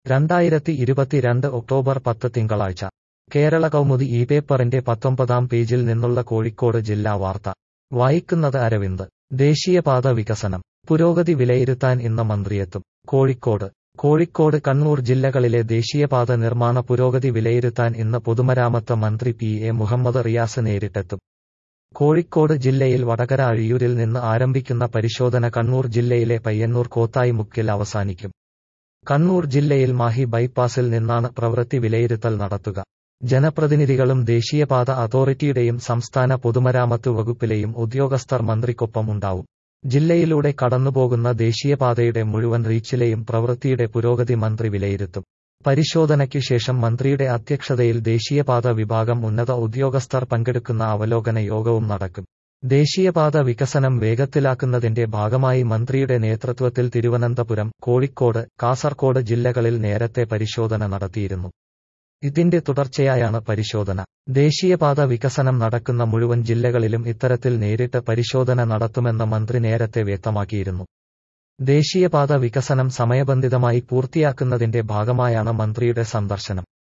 രണ്ടായിരത്തി ഇരുപത്തിരണ്ട് ഒക്ടോബർ പത്ത് തിങ്കളാഴ്ച കേരള കൗമുദി ഈ പേപ്പറിന്റെ പത്തൊമ്പതാം പേജിൽ നിന്നുള്ള കോഴിക്കോട് ജില്ലാ വാർത്ത വായിക്കുന്നത് അരവിന്ദ് ദേശീയപാത വികസനം പുരോഗതി വിലയിരുത്താൻ ഇന്ന് മന്ത്രിയെത്തും കോഴിക്കോട് കോഴിക്കോട് കണ്ണൂർ ജില്ലകളിലെ ദേശീയപാത നിർമ്മാണ പുരോഗതി വിലയിരുത്താൻ ഇന്ന് പൊതുമരാമത്ത് മന്ത്രി പി എ മുഹമ്മദ് റിയാസ് നേരിട്ടെത്തും കോഴിക്കോട് ജില്ലയിൽ വടകര അഴിയൂരിൽ നിന്ന് ആരംഭിക്കുന്ന പരിശോധന കണ്ണൂർ ജില്ലയിലെ പയ്യന്നൂർ കോത്തായിമുക്കിൽ അവസാനിക്കും കണ്ണൂർ ജില്ലയിൽ മാഹി ബൈപ്പാസിൽ നിന്നാണ് പ്രവൃത്തി വിലയിരുത്തൽ നടത്തുക ജനപ്രതിനിധികളും ദേശീയപാത അതോറിറ്റിയുടെയും സംസ്ഥാന പൊതുമരാമത്ത് വകുപ്പിലെയും ഉദ്യോഗസ്ഥർ മന്ത്രിക്കൊപ്പം ഉണ്ടാവും ജില്ലയിലൂടെ കടന്നുപോകുന്ന ദേശീയപാതയുടെ മുഴുവൻ റീച്ചിലെയും പ്രവൃത്തിയുടെ പുരോഗതി മന്ത്രി വിലയിരുത്തും പരിശോധനയ്ക്കു ശേഷം മന്ത്രിയുടെ അധ്യക്ഷതയിൽ ദേശീയപാത വിഭാഗം ഉന്നത ഉദ്യോഗസ്ഥർ പങ്കെടുക്കുന്ന അവലോകന യോഗവും നടക്കും ദേശീയപാത വികസനം വേഗത്തിലാക്കുന്നതിന്റെ ഭാഗമായി മന്ത്രിയുടെ നേതൃത്വത്തിൽ തിരുവനന്തപുരം കോഴിക്കോട് കാസർകോട് ജില്ലകളിൽ നേരത്തെ പരിശോധന നടത്തിയിരുന്നു ഇതിന്റെ തുടർച്ചയായാണ് പരിശോധന ദേശീയപാത വികസനം നടക്കുന്ന മുഴുവൻ ജില്ലകളിലും ഇത്തരത്തിൽ നേരിട്ട് പരിശോധന നടത്തുമെന്ന് മന്ത്രി നേരത്തെ വ്യക്തമാക്കിയിരുന്നു ദേശീയപാത വികസനം സമയബന്ധിതമായി പൂർത്തിയാക്കുന്നതിന്റെ ഭാഗമായാണ് മന്ത്രിയുടെ സന്ദർശനം